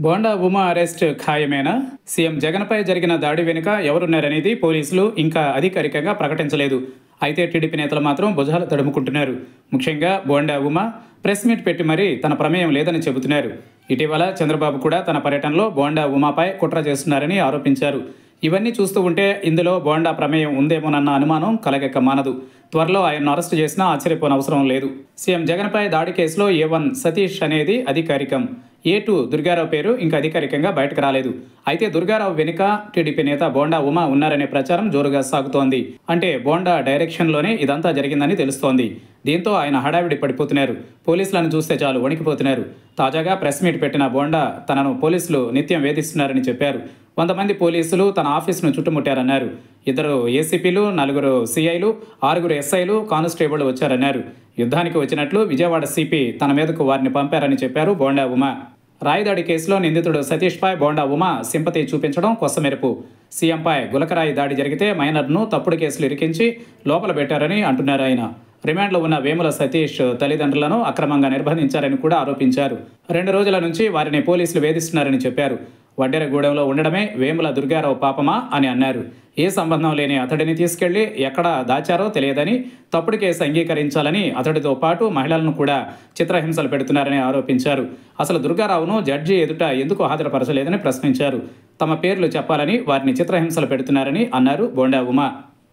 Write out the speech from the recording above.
bonda Uma arrest ఖాయమేనా CM జగన్పై జరిగిన దాడి వెనుక ఎవరున్నారనేది పోలీసులు ఇంకా అధికారికంగా ప్రకటించలేదు అయితే టీడీపీ నేతలు మాత్రం భుజాలు తడుముకుంటున్నారు ముఖ్యంగా బోండా ఉమా ప్రెస్ మీట్ పెట్టి మరీ తన ప్రమేయం లేదని చెబుతున్నారు ఇటీవల చంద్రబాబు కూడా తన పర్యటనలో బోండా ఉమాపై కుట్ర చేస్తున్నారని ఆరోపించారు ఇవన్నీ చూస్తూ ఉంటే ఇందులో బోండా ప్రమేయం ఉందేమోనన్న అనుమానం కలగక మానదు త్వరలో ఆయన్ను అరెస్టు చేసినా ఆశ్చర్యపోనవసరం లేదు సీఎం జగన్పై దాడి కేసులో ఏ వన్ సతీష్ అనేది అధికారికం ఏ టూ దుర్గారావు పేరు ఇంకా అధికారికంగా బయటకు రాలేదు అయితే దుర్గారావు వెనుక టీడీపీ నేత బోండా ఉమా ఉన్నారనే ప్రచారం జోరుగా సాగుతోంది అంటే బోండా డైరెక్షన్లోనే ఇదంతా జరిగిందని తెలుస్తోంది దీంతో ఆయన హడావిడి పడిపోతున్నారు పోలీసులను చూస్తే చాలు వణికిపోతున్నారు తాజాగా ప్రెస్ మీట్ పెట్టిన బోండా తనను పోలీసులు నిత్యం వేధిస్తున్నారని చెప్పారు వంద మంది పోలీసులు తన ఆఫీసును చుట్టుముట్టారన్నారు ఇద్దరు ఏసీపీలు నలుగురు సిఐలు ఆరుగురు ఎస్ఐలు కానిస్టేబుల్ వచ్చారన్నారు యుద్ధానికి వచ్చినట్లు విజయవాడ సిపి తన మీదకు వారిని పంపారని చెప్పారు బోండా ఉమా రాయిదాడి కేసులో నిందితుడు సతీష్పై బోండా ఉమా సింపతి చూపించడం కొసమెరుపు సీఎంపై గులకరాయి దాడి జరిగితే మైనర్ను తప్పుడు కేసులు ఇరికించి లోపల పెట్టారని అంటున్నారు ఆయన రిమాండ్లో ఉన్న వేముల సతీష్ తల్లిదండ్రులను అక్రమంగా నిర్బంధించారని కూడా ఆరోపించారు రెండు రోజుల నుంచి వారిని పోలీసులు వేధిస్తున్నారని చెప్పారు వడ్డెరగూడెంలో ఉండడమే వేముల దుర్గారావు పాపమా అని అన్నారు ఏ సంబంధం లేని అతడిని తీసుకెళ్లి ఎక్కడ దాచారో తెలియదని తప్పుడు కేసు అంగీకరించాలని అతడితో పాటు మహిళలను కూడా చిత్రహింసలు పెడుతున్నారని ఆరోపించారు అసలు దుర్గారావును జడ్జి ఎదుట ఎందుకు హాజరుపరచలేదని ప్రశ్నించారు తమ పేర్లు చెప్పాలని వారిని చిత్రహింసలు పెడుతున్నారని అన్నారు బోండా ఉమా